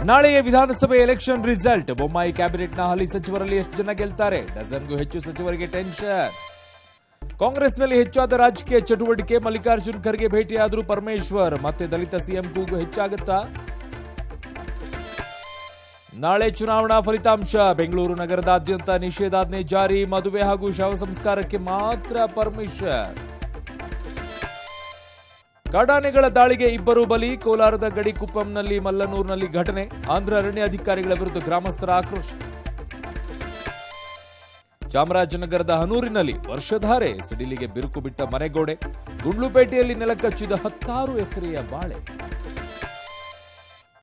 ನಾಳೆಯ ವಿಧಾನಸಭೆ election result Bommai ಕ್ಯಾಬಿನೆಟ್ನ ಹಾಲಿ ಸಚಿವರಲ್ಲಿ ಎಷ್ಟು ಜನ ಗೆಲ್ತಾರೆ ಡಜನ್ಗೂ ಹೆಚ್ಚು ಸಚಿವರಿಗೆ ಟೆನ್ಷನ್ ಕಾಂಗ್ರೆಸ್ನಲ್ಲಿ ಹೆಚ್ಚಾದ ರಾಜಕೀಯ ಚಟುವಟಿಕೆ ಮಲ್ಲಿಕಾರ್ಜುನ್ ಖರ್ಗೆ ಭೇಟಿಯಾದರೂ ಪರಮೇಶ್ವರ್ ಮತ್ತೆ ದಲಿತ ಸಿಎಂ ಕೂಗು ಹೆಚ್ಚಾಗುತ್ತಾ ನಾಳೆ ಚುನಾವಣಾ ಫಲಿತಾಂಶ ಬೆಂಗಳೂರು ನಗರದಾದ್ಯಂತ ನಿಷೇಧಾಜ್ಞೆ ಜಾರಿ ಮದುವೆ ಹಾಗೂ ಶವ ಸಂಸ್ಕಾರಕ್ಕೆ ಮಾತ್ರ ಪರ್ಮಿಷನ್ ಕಾಡಾನೆಗಳ ದಾಳಿಗೆ ಇಬ್ಬರು ಬಲಿ ಕೋಲಾರದ ಗಡಿಕುಪ್ಪಂನಲ್ಲಿ ಮಲ್ಲನೂರಿನಲ್ಲಿ ಘಟನೆ ಆಂಧ್ರ ಅರಣ್ಯ ಅಧಿಕಾರಿಗಳ ವಿರುದ್ಧ ಗ್ರಾಮಸ್ಥರ ಆಕ್ರೋಶ ಚಾಮರಾಜನಗರದ ಹನೂರಿನಲ್ಲಿ ವರ್ಷಧಾರೆ ಸಿಡಿಲಿಗೆ ಬಿರುಕು ಬಿಟ್ಟ ಮನೆಗೋಡೆ ಗುಂಡ್ಲುಪೇಟೆಯಲ್ಲಿ ನೆಲಕಚ್ಚಿದ ಹತ್ತಾರು ಎಕರೆಯ ಬಾಳೆ